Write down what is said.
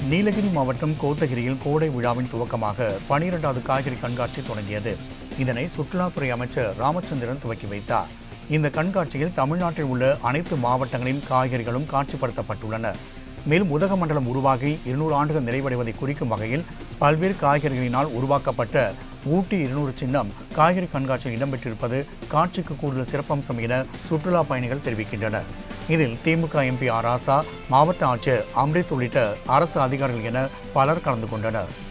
நீலகிரி மாவட்டம் கோத்தகிரியில் கோடை விழாவின் துவக்கமாக பனிரெண்டாவது காய்கறி கண்காட்சி தொடங்கியது இதனை சுற்றுலாத்துறை அமைச்சர் ராமச்சந்திரன் துவக்கி வைத்தார் இந்த கண்காட்சியில் தமிழ்நாட்டில் உள்ள அனைத்து மாவட்டங்களின் காய்கறிகளும் காட்சிப்படுத்தப்பட்டுள்ளன மேலும் உதகமண்டலம் உருவாகி இருநூறு ஆண்டுகள் நிறைவடைவதை குறிக்கும் வகையில் பல்வேறு காய்கறிகளினால் உருவாக்கப்பட்ட ஊட்டி இருநூறு சின்னம் காய்கறி கண்காட்சியில் இடம்பெற்றிருப்பது காட்சிக்கு கூடுதல் சிறப்பம்சம் என சுற்றுலா பயணிகள் தெரிவிக்கின்றனர் இதில் திமுக எம்பி ஆர் ராசா மாவட்ட ஆட்சியர் அம்ரித் உள்ளிட்ட அரசு அதிகாரிகள் என பலர் கலந்து கொண்டனர்